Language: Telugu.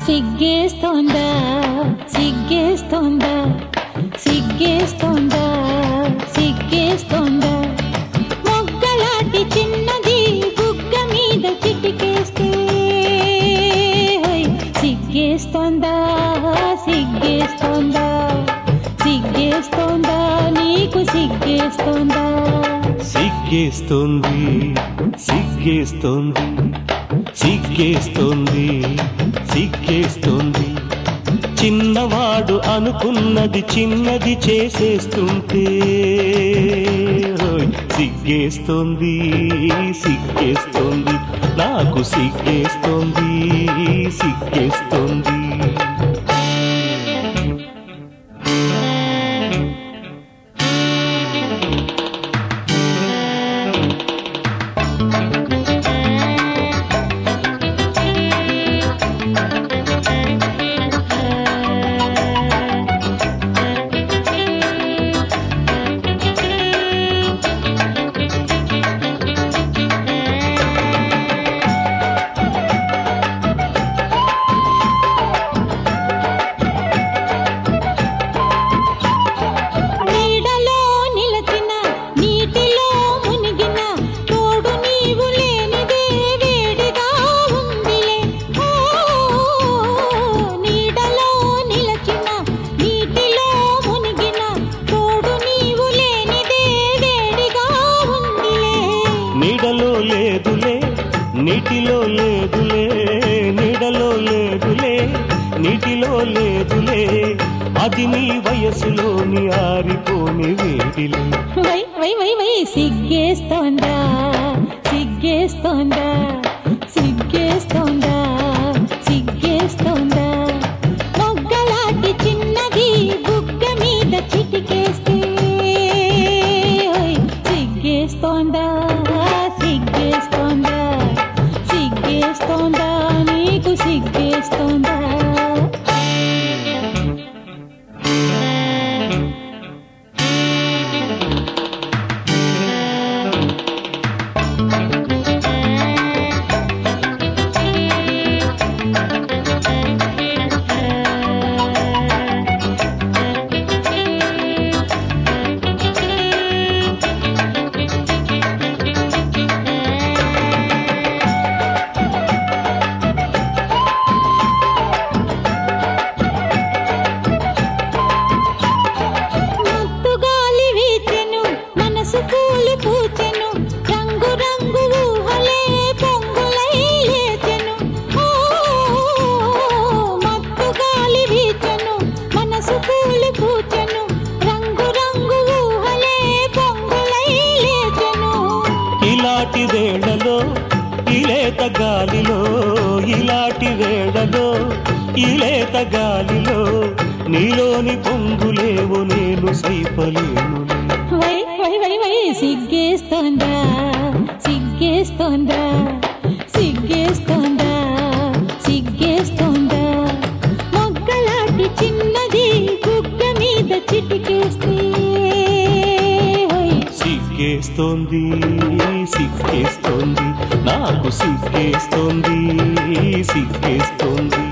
సిగ్గేస్తోందా సిగ్గేస్తోందా సిగ్గేస్తోందా సిగ్గేస్తోందా మొగ్గలాంటి చిన్నది బుగ్గ మీద చిటికేస్తే హోయ్, సిగ్గేస్తోందా సిగ్గేస్తోందా సిగ్గేస్తోందా నీకు సిగ్గేస్తోందా సిగ్గేస్తోంది సిగ్గేస్తోంది సిగ్గేస్తోంది సిగ్గేస్తోంది చిన్నవాడు అనుకున్నది చిన్నది చేసేస్తుంటే హోయ్, సిగ్గేస్తోంది సిగ్గేస్తోంది నాకు సిగ్గేస్తోంది సిగ్గేస్తోంది నీడలో నిలచిన నీటిలో మునిగిన తోడు నీవు లేనిదే వేడిగా ఉందిలే ఓ నీడలో నిలచిన నీటిలో మునిగిన తోడు నీవు లేనిదే వేడిగా ఉందిలే నీడలో లేదులే నీటిలో లేదులే నీడలో లేదులే నీటిలో లేదులే అది నీ వయసులోని ఆరిపోని వేడిలే వై వై వై వై సిగ్గేస్తోందా సిగ్గేస్తోందా సిగ్గేస్తోందా సిగ్గేస్తోందా మొగ్గలాంటి చిన్నది బుగ్గ మీద చిటికేస్తే ఓయ్, సిగ్గేస్తోందా సిగ్గేస్తోందా సిగ్గేస్తోందా నీకు సిగ్గేస్తోందా మత్తు గాలి వీచెను మనసు పూలు పూచెను రంగు రంగు ఊహలే పొంగులై లేచెను ఓ మత్తు గాలి వీచెను మనసు పూలు పూచెను రంగు రంగు ఊహలే పొంగులై లేచెను ఇలాంటి వేళలో ఇలేత గాలిలో ఇలాంటి వేళలో ఇలేత గాలిలో నీలోని పొంగులేవు నేను సైపలేను వై వై వై వై సిగ్గేస్తోందా సిగ్గేస్తోందా సిగ్గేస్తోందా సిగ్గేస్తోందా మొగ్గలాంటి చిన్నది బుగ్గ మీద చిటికేస్తే హోయ్, సిగ్గేస్తోంది సిగ్గేస్తోంది నాకు సిగ్గేస్తోంది సిగ్గేస్తోంది